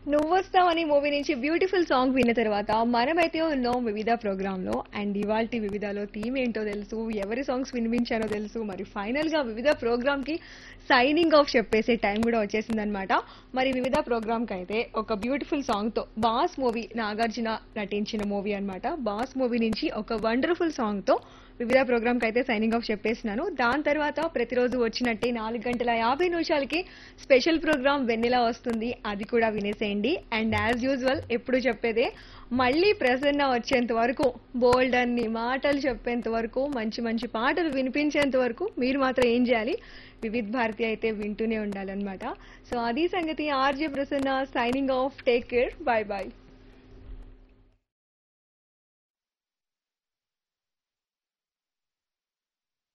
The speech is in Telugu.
నువ్వొస్తావని మూవీ నుంచి బ్యూటిఫుల్ సాంగ్ విన్న తర్వాత మనమైతే ఉన్నాం వివిధ ప్రోగ్రామ్ లో అండ్ ఇవాల్టి వివిధలో థీమ్ ఏంటో తెలుసు ఎవరి సాంగ్స్ వినిపించానో తెలుసు మరి ఫైనల్ గా వివిధ ప్రోగ్రామ్ కి సైనింగ్ ఆఫ్ చెప్పేసే టైం కూడా వచ్చేసిందనమాట మరి వివిధ ప్రోగ్రామ్ కి అయితే ఒక బ్యూటిఫుల్ సాంగ్ తో బాస్ మూవీ నాగార్జున నటించిన మూవీ అన్నమాట బాస్ మూవీ నుంచి ఒక వండర్ఫుల్ సాంగ్ తో వివిధ ప్రోగ్రామ్ కి అయితే సైనింగ్ ఆఫ్ చెప్పేసినాను దాని తర్వాత ప్రతిరోజు వచ్చినట్టే నాలుగు గంటల యాభై నిమిషాలకి స్పెషల్ ప్రోగ్రామ్ వెన్నెలా వస్తుంది అది కూడా వినేసేయండి అండ్ యాజ్ యూజువల్ ఎప్పుడు చెప్పేదే మళ్ళీ ప్రసన్న వచ్చేంత వరకు బోల్డ్ అన్ని మాటలు చెప్పేంత వరకు మంచి మంచి పాటలు వినిపించేంత వరకు మీరు మాత్రం ఏం చేయాలి వివిధ్ భారతి అయితే వింటూనే ఉండాలన్నమాట సో అది సంగతి RJ Prasanna signing off take care bye bye